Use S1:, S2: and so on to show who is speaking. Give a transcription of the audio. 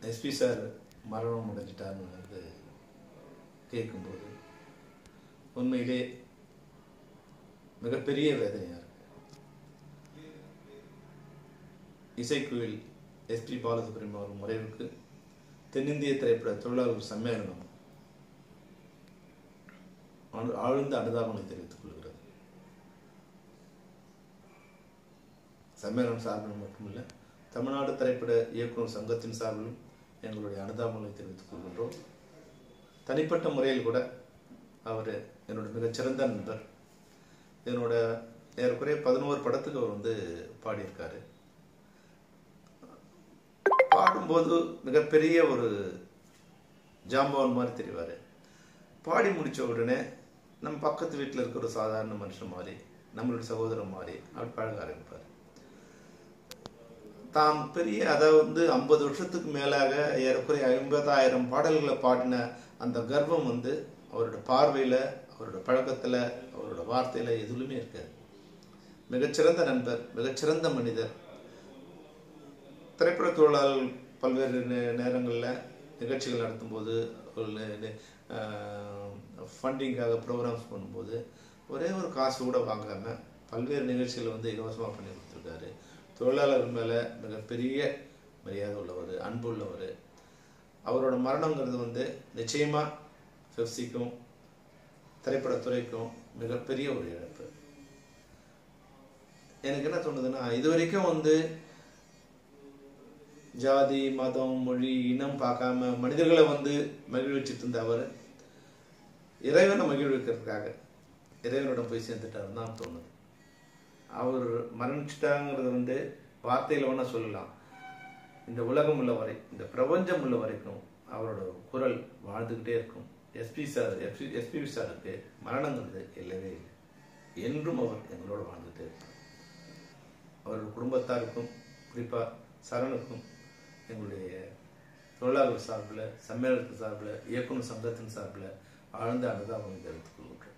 S1: SP sir மரணம் அடைஞ்சிட்டாருன்னு வந்து கேட்கும்போது உண்மையிலே மிகப்பெரிய வேதனையாக இருக்கு இசைக்குயில் எஸ்பி பாலசுப்ரமணியம் அவர் மறைவுக்கு தென்னிந்திய திரைப்பட தொழிலாளர் சம்மேளனம் ஆழ்- ஆழ்ந்த அனுதாபங்களை தெரிவித்துக் கொள்கிறது சம்மேளனம் சார்பில் மட்டுமல்ல தமிழ்நாடு திரைப்பட இயக்குனர் சங்கத்தின் சார்பிலும் எங்களுடைய அனுதாபங்களை தெரிவித்துக் கொள்கின்றோம் தனிப்பட்ட முறையில் கூட அவர் என்னோட மிகச்சிறந்த நண்பர் என்னோட ஏறக்குறைய பதினோரு படத்துக்கு அவர் வந்து பாடியிருக்காரு பாடும்போது மிகப்பெரிய ஒரு ஜாம்பவான் மாதிரி தெரிவார் பாடி முடிச்ச உடனே நம்ம பக்கத்து வீட்டில் இருக்கிற ஒரு சாதாரண மனுஷன் மாதிரி நம்மளுடைய சகோதரன் மாதிரி அப்படி பழக ஆரம்பிப்பார் தாம் பெரிய அதாவது வந்து ஐம்பது வருஷத்துக்கு மேலாக ஏறக்குறைய ஐம்பதாயிரம் பாடல்களை பாடின அந்த கர்வம் வந்து அவரோட பார்வையில் அவரோட பழக்கத்தில் அவரோட வார்த்தையில் எதுலையுமே இருக்காது மிகச்சிறந்த நண்பர் மிகச்சிறந்த மனிதர் திரைப்பட தொழிலாளர்கள் பல்வேறு நே- நேரங்களில் நிகழ்ச்சிகள் நடத்தும்போது ஃபண்டிங்காக ப்ரோக்ராம்ஸ் பண்ணும்போது ஒரே ஒரு காசு கூட வாங்காமல் பல்வேறு நிகழ்ச்சிகளை வந்து இலவசமாக பண்ணி கொடுத்துருக்காரு தொழிலாளர்கள் மேலே மிகப்பெரிய மரியாதை உள்ளவர் அன்பு உள்ளவர் அவரோட மரணங்கிறது வந்து நிச்சயமாக பெப்சிக்கும் திரைப்படத்துறைக்கும் மிகப்பெரிய ஒரு இழப்பு எனக்கு என்ன தோணுதுன்னா இது வரைக்கும் வந்து ஜாதி மதம் மொழி இனம் பார்க்காம மனிதர்களை வந்து மகிழ்விச்சிட்டு இருந்த அவர் இறைவனை மகிழ்விக்கிறதுக்காக இறைவனிடம் போய் சேர்ந்துட்டாருன்னு தான் தோணுது அவர் மரணிச்சிட்டாங்கிறது வந்து வார்த்தையில் வேணா சொல்லலாம் இந்த உலகம் உள்ள வரை இந்த பிரபஞ்சம் உள்ள வரைக்கும் அவரோட குரல் வாழ்ந்துக்கிட்டே இருக்கும் எஸ்பி சார் எஸ்பி எஸ்பிபி சாருக்கு மரணங்கிறது இல்லவே இல்லை என்றும் அவர் எங்களோட வாழ்ந்துட்டே இருப்பார் அவரோட குடும்பத்தாருக்கும் குறிப்பாக சரணுக்கும் எங்களுடைய தொழிலாளர் சார்பில் சம்மேளனத்தின் சார்பில் இயக்குனர் சங்கத்தின் சார்பில் ஆழ்ந்த அனுதாபம் தெரிவித்துக் கொள்கின்றோம்